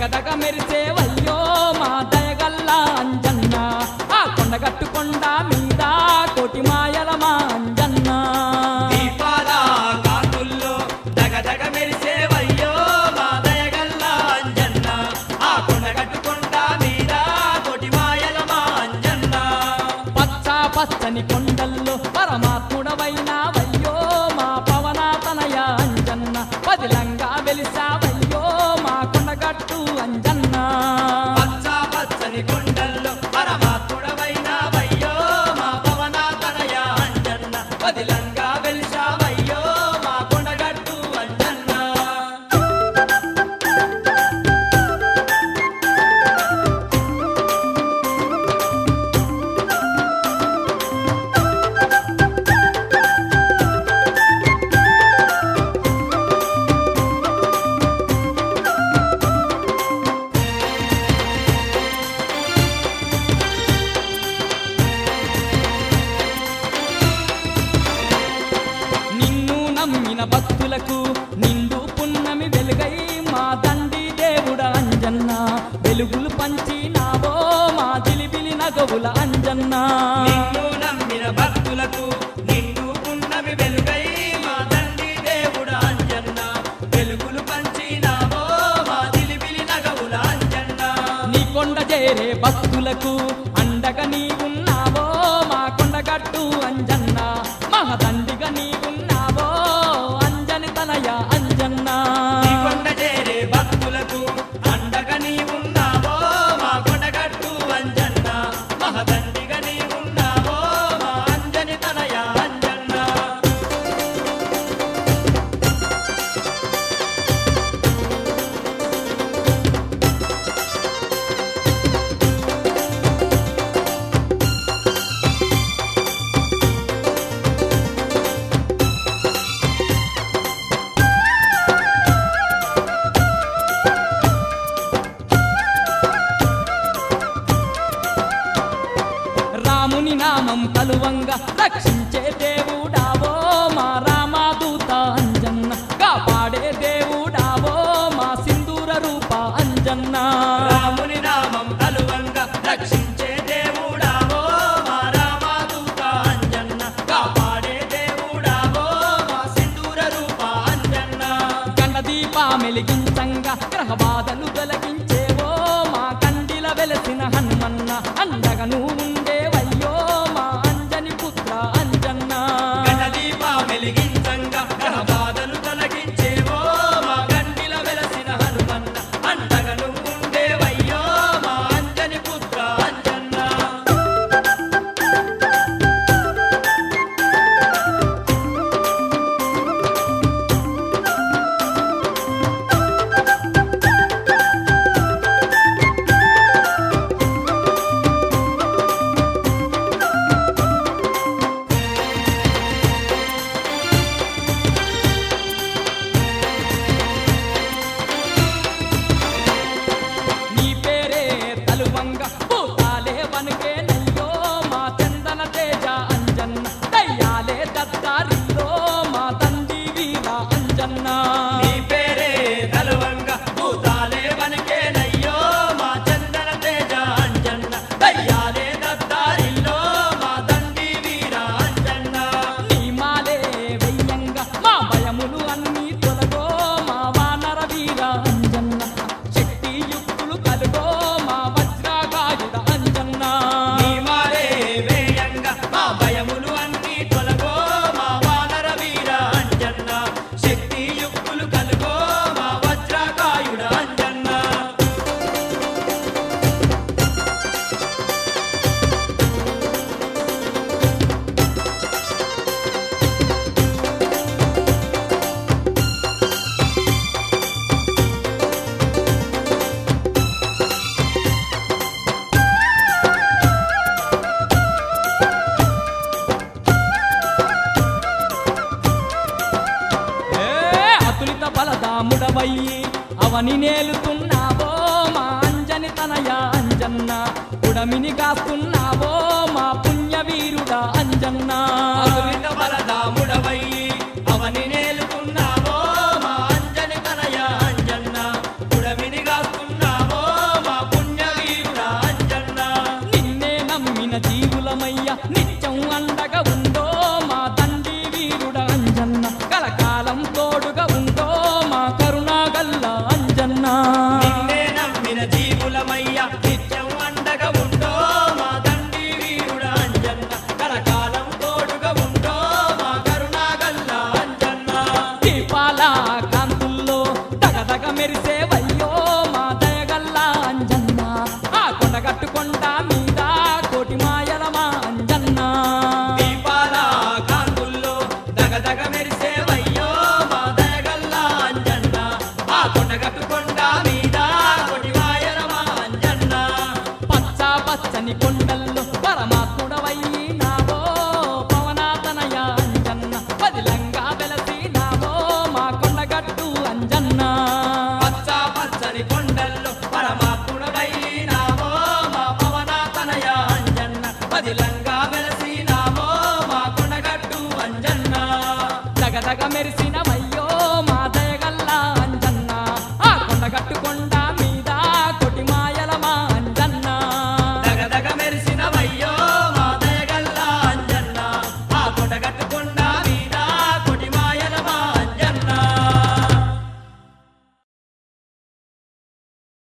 దగదగ మెరిసేవయ్యో మా దయగల్లా అంజన్న ఆ కొండగట్టుకొండ మీద కోటి మాయల మా అంజన్న దీపాల కాంతుల్లో దగదగ మెరిసేవయ్యో మా దయగల్ల అంజన్న ఆ కొండ కట్టుకొండ మీద కోటి మాయల మా అంజన్న పచ్చ పచ్చని కొండల్లో పరమాత్ముడవైనావయ్యో మా పవనాతనయ అంజన్న పదిలంగా వెలిసావయ్యో మా కొండగట్టు అంజన్న పచ్చ పచ్చని కొండల్లో పరమాత్ముడవైనావయ్యో మా పవనాతనయ అంజన్న పదిలంగా వెలిసావయ్యో మా కొండగట్టు అంజన్న నిన్ను నమ్మిన భక్తులకు నిండు పున్నమి వెలుగై మా తండ్రి దేవుడ అంజన్న వెలుగులు పంచినావో మా జిలిబిలి నగవుల అంజన్న నిన్ను నమ్మిన భక్తులకు నిన్ను పున్నమి వెలుగై మా తండ్రి దేవుడు అంజన్న వెలుగులు పంచినావో మా దిలిబిలి నగవుల అంజన్న నీ కొండ చేరే భక్తులకు అండగా నీవున్నావో మా కొండగట్టు అంజన్న మహదండిగా నీవున్నావో అంజని తనయ అంజన్న నీ కొండ చేరే భక్తులకు అండగా నీవున్నావో మా కొండగట్టు అంజన్న మహదండిగా నీవున్నావో మా అంజని తనయ అంజన్న రాముని నామం కలువంగా రక్షించే దేవుడావో మా రామాదూత అంజన్న కాపాడే దేవుడావో మా సింధూర రూప అంజన్న రాముని నామం కలువంగా రక్షించే దేవుడావో మా రామదూత అంజన్న కాపాడే దేవుడావో మా సింధూర రూప అంజన్న గండ దీప మెలిగించంగా గ్రహ బాధలు తొలగించేవో మా కండిల వెలసిన హనుమన్న అండగా నువ్వు ఉండేవయ్యో మా అంజని పుత్ర అంజన్న గణదీప వెలిగించంగా గ్రహ బాధలు తొలగించేవో మా గండిల వెలసిన హనుమన్న అండగా నువ్వుండేవయ్యో మా అంజని పుత్ర అంజన్న నీ పేరే తలువంగ భూతాలే వనుకే నయ్యో మా చందన తేజ అంజన్న దయ్యాలే దత్తారిల్లో మా తండ్రి వీర అంజన్న నీ పేరే తలువంగా భూతాలే వనకేనయ్యో మా చందన తేజ అంజన్న దయ్యాలే దత్తారిల్లో మా తండ్రి వీర అంజన్న నీ మాలే వెయ్యంగా మా భయములు అన్నీ తొలగో మా వానర వీర అంజన్న శక్తి యుక్తులు కలుగో మా వజ్రాగాయుడ అంజన్న నీ మారే వేయంగా మా భయములు అన్నీ తొలగో మా వానర వీర అంజన్న శక్తి యుక్తులు కలుగో మా వజ్రకాయుడ అంజన్న ఏ అతులిత బలదాముడవయ్యి అవని నేలుతున్నావో మా అంజని తనయ అంజన్న ఉడమిని కాస్తున్నావో మా పుణ్యవీరుడా అంజన్న అతులిత బలదాముడవయ్యి అవని నేలుకున్నావో మా అంజని తనయ అంజన్న పుడమిని కాస్తున్నావో తల్లి కొండ